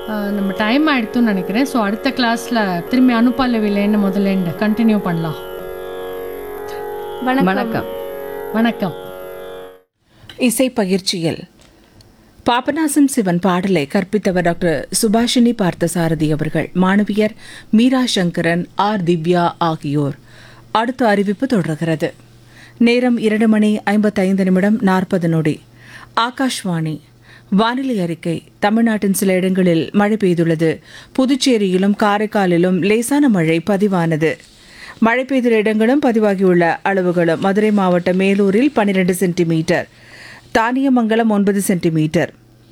அஹ், நம்ம டைம் ஆயிடுத்துன்னு நினைக்கிறேன் ஸோ அடுத்த கிளாஸில் திரும்பி அனுப்பல்லவில்லைன்னு முதல்ல கண்டினியூ பண்ணலாம் வணக்கம் வணக்கம் இசை பயிற்சியில் பாபநாசம் சிவன் பாடலை கற்பித்தவர் டாக்டர் சுபாஷினி பார்த்தசாரதி அவர்கள் மாணவியர் மீரா சங்கரன் ஆர் திவ்யா ஆகியோர் அடுத்த அறிவிப்பு தொடர்கிறது நேரம் இரண்டு மணி ஐம்பத்தைந்து நிமிடம் நாற்பது நொடி ஆகாஷ்வாணி வானிலை அறிக்கை தமிழ்நாட்டின் சில இடங்களில் மழை பெய்துள்ளது புதுச்சேரியிலும் காரைக்காலிலும் லேசான மழை பதிவானது மழை பெய்துள்ள இடங்களும் பதிவாகியுள்ள அளவுகளும் மதுரை மாவட்டம் மேலூரில் பன்னிரண்டு சென்டிமீட்டர் தானியமங்கலம் ஒன்பது சென்டிமீட்டர்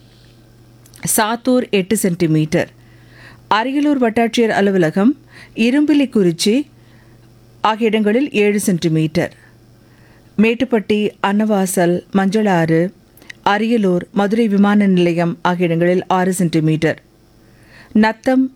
சாத்தூர் எட்டு சென்டிமீட்டர் அரியலூர் வட்டாட்சியர் அலுவலகம் இரும்பிலிக்குறிச்சி ஆகிய இடங்களில் ஏழு சென்டிமீட்டர் மேட்டுப்பட்டி அன்னவாசல் மஞ்சளாறு அரியலூர் மதுரை விமான நிலையம் ஆகிய இடங்களில் ஆறு சென்டிமீட்டர் நத்தம்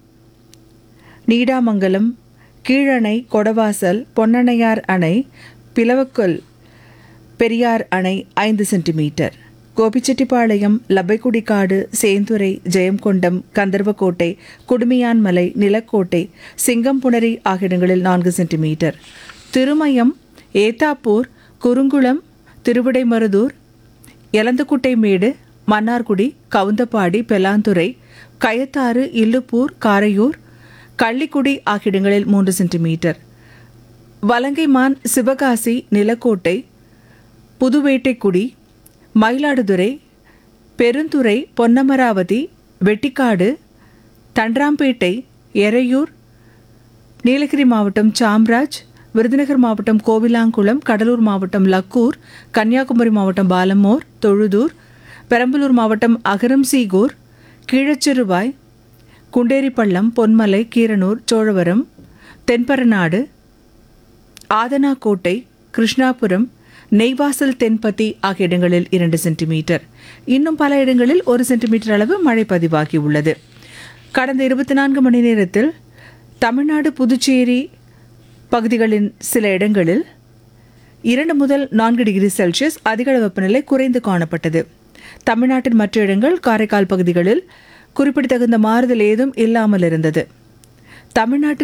நீடாமங்கலம் கீழணை கொடவாசல் பொன்னணையார் அணை பிளவக்கல் பெரியார் அணை ஐந்து சென்டிமீட்டர் கோபிச்செட்டிப்பாளையம் லப்பைக்குடிக்காடு சேந்துரை ஜெயம்கொண்டம் கந்தர்வக்கோட்டை குடுமியான்மலை நிலக்கோட்டை சிங்கம்புணரி ஆகிய இடங்களில் நான்கு சென்டிமீட்டர் திருமயம் ஏத்தாப்பூர் குறுங்குளம் திருவிடைமருதூர் எலந்தக்குட்டைமேடு மன்னார்குடி கவுந்தப்பாடி பெலாந்துறை கயத்தாறு இல்லுப்பூர் காரையூர் கள்ளிக்குடி ஆகிய இடங்களில் மூன்று சென்டிமீட்டர் வலங்கைமான் சிவகாசி நிலக்கோட்டை புதுவேட்டைக்குடி மயிலாடுதுறை பெருந்துறை பொன்னமராவதி வெட்டிக்காடு தண்டராம்பேட்டை எறையூர் நீலகிரி மாவட்டம் சாம்ராஜ் விருதுநகர் மாவட்டம் கோவிலாங்குளம் கடலூர் மாவட்டம் லக்கூர் கன்னியாகுமரி மாவட்டம் பாலமோர் தொழுதூர் பெரம்பலூர் மாவட்டம் அகரம்சீகூர் கீழச்சிறுவாய் குண்டேரிப்பள்ளம் பொன்மலை கீரனூர் சோழவரம் தென்பரநாடு ஆதனாக்கோட்டை கிருஷ்ணாபுரம் நெய்வாசல் தென்பத்தி ஆகிய இடங்களில் இரண்டு சென்டிமீட்டர் இன்னும் பல இடங்களில் ஒரு சென்டிமீட்டர் அளவு மழை பதிவாகியுள்ளது கடந்த இருபத்தி நான்கு மணி நேரத்தில் தமிழ்நாடு புதுச்சேரி பகுதிகளின் சில இடங்களில் இரண்டு முதல் நான்கு டிகிரி செல்சியஸ் அதிகளவு வெப்பநிலை குறைந்து காணப்பட்டது தமிழ்நாட்டின் மற்ற இடங்கள் காரைக்கால் பகுதிகளில் குறிப்பிடத்தகுந்த மாறுதல் ஏதும் இல்லாமல் இருந்தது தமிழ்நாட்டில்